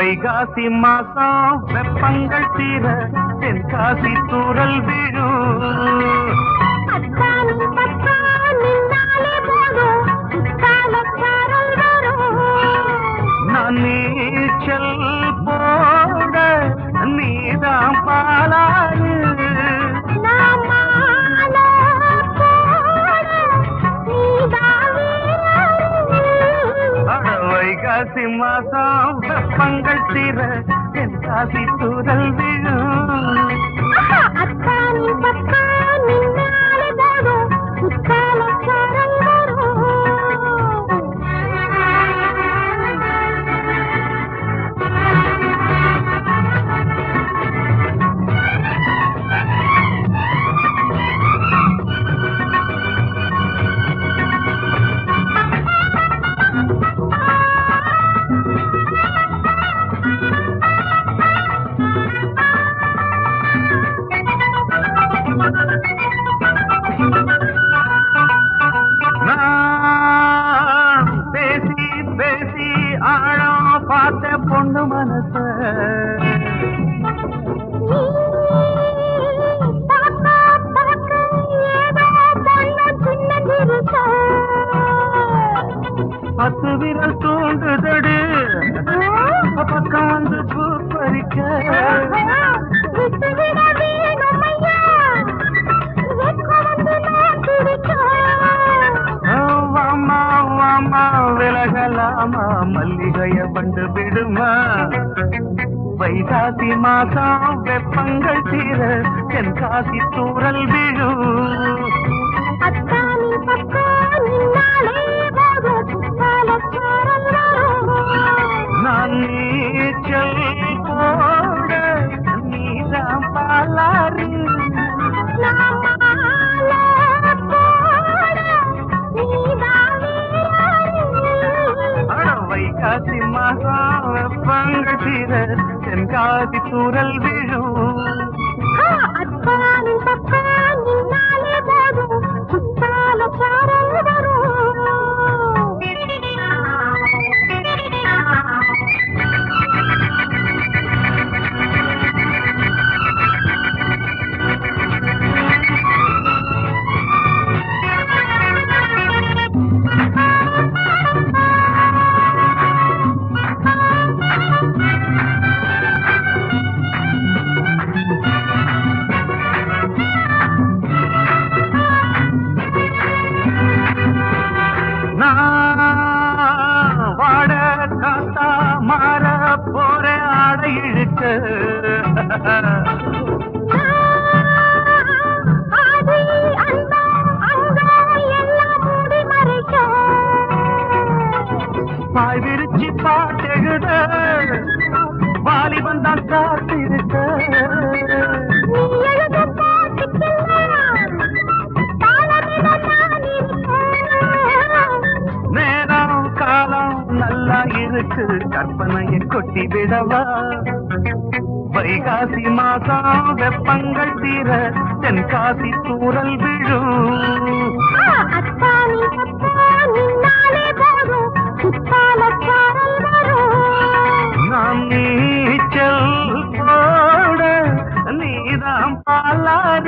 வைகாசி மாசம் வெப்பங்கள் தீர தென்காசி தூரல் விழும் அத்தானும் பத்தான் நின்னாலே போதும் குத்தாலக்காரல் வரும் நான் நீச்சல் போட நீதான் பாலாறு நான் மாலை போட நீதான் வீரரு. அட வைகாசி மாசம் வெப்பங்கள் தீர தென்காசி தூரல் விழும் அத்தானின் பக்கம் நின்னாலே போதும் குத்தாலக்காரல் வரும் நான் பேசி பேசி ஆழம் பார்த்த பொண்ணு மனச பாப்பா பாக்க ஏதோ பொண்ணு சின்னதிருக்க பத்து விரல் தூண்டுதடு பக்கம் வந்து பூ பறிக்க விட்டுவிட வேணும் ஐயா வெக்கம் வந்து நான் துடிக்க வாமா வாமா விலகலாமா மல்லிகைய பண்டு விடுமா வைகாசி மாசம் வெப்பங்கள் தீர தென்காசி தூரல் விழும் அத்தானி பக்கம் நின்னாலே போதும் குத்தாலக்காரல் வரும் நான் நீச்சல் போட நீதான் பாலாறு நான் மாலை போட நீதான் வீரரு. அட வைகாசி மாசம் வெப்பங்கள் தீர தென்காசி தூரல் விழும் அத்தானின் பக்கம் நின்னாலே போதும் குத்தாலக்காரல் நான் வாட காத்தா மாற போற ஆடை இழுக்க ஆதி அந்தம் அங்கம் எல்லாம் மூடி மறைக்க பாய் விரிச்சு பாட்டெழுத வாலிபன் தான் காத்திருக்க நீ எழுத பாட்டுக்கெல்லாம் தாளமிட நான் இருக்கேன் நேரம் காலம் நல்லா இருக்கு கற்பனையை கொட்டி விடவா வைகாசி மாசம் வெப்பங்கள் தீர தென்காசி தூரல் விழும் அத்தானி பத்தா நின்னாலே போதும் குத்தாலக்காரல் வரும் நாம் நீச்சல் போட நீதான் பாலாறு